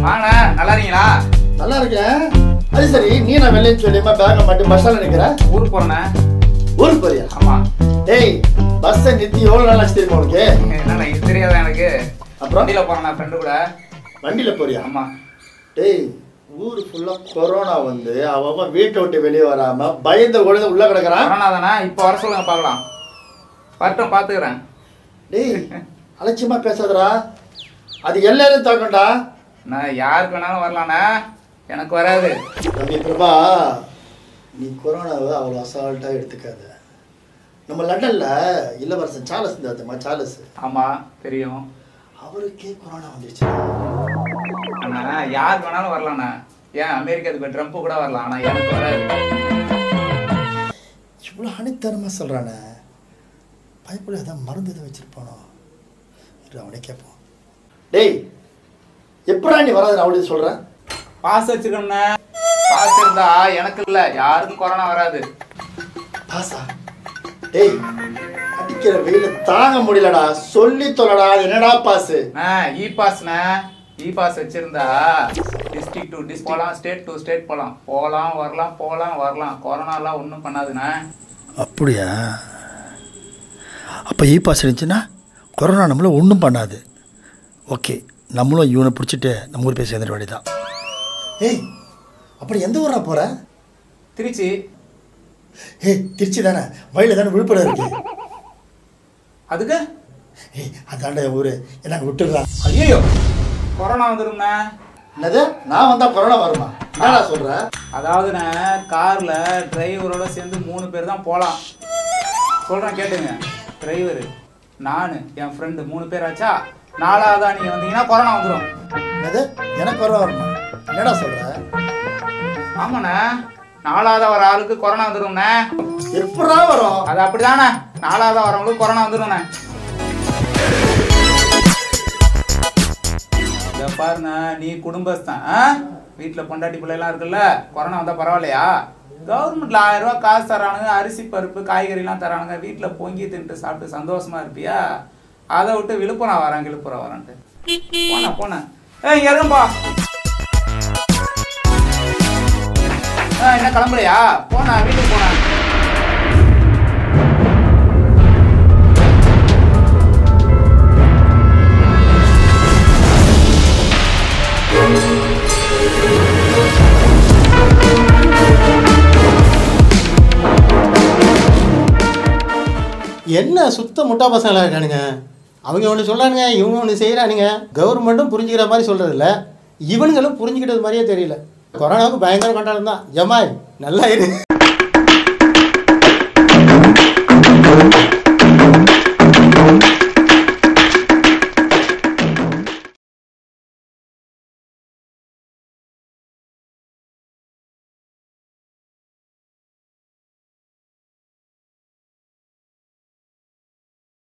வாங்கண்ணா நல்லா இருக்கீங்களா நல்லா இருக்கேன் அது சரி நீ நான் வெள்ளைன்னு சொல்லியுமா பேக்கை மாட்டி பஸ்ஸால நிக்கிற ஊருக்கு போறேண்ணே ஊருக்கு போறியா ஆமா டேய் பஸ்ஸை நிறுத்தி எவ்வளவு நாள் ஆச்சு தெரியுமா உனக்கு என்னண்ணா இது தெரியாதா எனக்கு அப்புறம் வண்டியில போறேண்ணா ஃப்ரெண்டு கூட வண்டியில போறியா ஆமா டேய் ஊரு ஃபுல்லா கொரோனா வந்து அவன் வீட்டை விட்டு வெளியே வராம பயந்த குழந்தை உள்ள கிடக்குறான் கொரோனா தானே இப்போ வர சொல்லுங்க பார்க்கலாம் வரட்டும் பார்த்துக்கிறேன் டேய் அலட்சியமா பேசாதடா அது எல்லாரும் தாக்கண்டா நான் யாருக்கு வேணாலும் வரலாண்ணே எனக்கு வராது தம்பி பிரபா நீ கொரோனாவை அவ்வளோ அசால்ட்டா எடுத்துக்காத நம்ம லண்டன்ல இளவரசன் சார்லஸ் இருந்தாருமா சார்லஸ் ஆமா தெரியும் அவருக்கே கொரோனா வந்துருச்சு அண்ணா யாருக்கு வேணாலும் வரலாண்ணா ஏன் அமெரிக்காவுக்கு ட்ரம்ப் கூட வரலாம் ஆனா எனக்கு வராது இவ்வளோ அணித்தனமா சொல்றானே பைப்பில் ஏதாவது மருந்து எதுவும் வச்சிருப்பானோ இரு, அவனே கேட்போம் டேய் எப்படா நீ வராது அவளுக்கு சொல்கிறேன் பாஸ் வச்சிருக்கோம்ண்ணே பாஸ் இருந்தா எனக்கு இல்ல யாருக்கும் கொரோனா வராது பாசா டேய் அடிக்கிற வெயில தாங்க முடியலடா சொல்லி தொலைடா அது என்னடா பாசு அண்ணா இ பாஸ்ண்ணே இ பாஸ் வச்சிருந்தா டிஸ்ட்ரிக்ட் டு டிஸ்ட்ரிக்ட் போகலாம் ஸ்டேட் டு ஸ்டேட் போகலாம் போகலாம் வரலாம் போகலாம் வரலாம் கொரோனாலாம் ஒன்றும் பண்ணாதுண்ணே அப்படியா அப்போ இ பாஸ் இருந்துச்சுன்னா கொரோனா நம்மள ஒன்றும் பண்ணாது ஓகே நம்மளும் இவனை பிடிச்சிட்டு நம்ம ஊர் போய் சேர்ந்துட வேண்டியதான் ஏய் அப்படி எந்த ஊரா போகிற திருச்சி ஏய் திருச்சி தானே வயலில் தானே விழுப்புரம் இருக்கு அதுக்கு ஏய் அதாண்ட என் ஊர் என்ன விட்டுடுறா ஐயோ கொரோனா வந்துடும்ண்ணே என்னது நான் வந்தால் கொரோனா வருமா என்னடா சொல்கிற அதாவதுண்ணே காரில் டிரைவரோட சேர்ந்து மூணு பேர் தான் போகலாம் சொல்கிறேன் கேட்டுங்க டிரைவரு நான் என் ஃப்ரெண்டு மூணு பேர் ஆச்சா நாலாவதா நீங்கள் வந்தீங்கன்னா கொரோனா வந்துடும் என்னது எனக்கு கொரோனா வருமா என்னடா சொல்கிற ஆமாண்ணே நாலாவதா வர ஆளுக்கு கொரோனா வந்துடும்ண்ணே எப்படா வரும் அது அப்படிதானே நாலாவதா வரவங்களுக்கு கொரோனா வந்துடும்ண்ணே இதை பாருண்ணே நீ குடும்பஸ்தான் ஆ வீட்டில் பொண்டாட்டி பிள்ளைலாம் இருக்குல்ல கொரோனா வந்தால் பரவாயில்லையா கவர்மெண்ட்ல ஆயிரம் ரூபாய் காசு தரானுங்க அரிசி பருப்பு காய்கறிலாம் தரானுங்க வீட்டில் பொங்கி தின்ட்டு சாப்பிட்டு சந்தோஷமா இருப்பியா அதை விட்டு விழுப்புரம் வரேன் விழுப்புரம் வரேன்ட்டு போனேன் போனேன் ஏய் இறங்கும்பா ஆ என்ன கிளம்பலையா போனேன் வீட்டுக்கு போனேன் என்ன சுத்த முட்டா பசங்களாக இருக்கானுங்க அவங்க ஒன்று சொல்கிறானுங்க இவங்க ஒன்று செய்கிறானுங்க கவர்மெண்ட்டும் புரிஞ்சுக்கிற மாதிரி சொல்கிறதில்ல இவனுங்களும் புரிஞ்சுக்கிட்டது மாதிரியே தெரியல கொரோனாவுக்கு பயங்கர கொண்டாடம் தான் ஜமாய் நல்லா இரு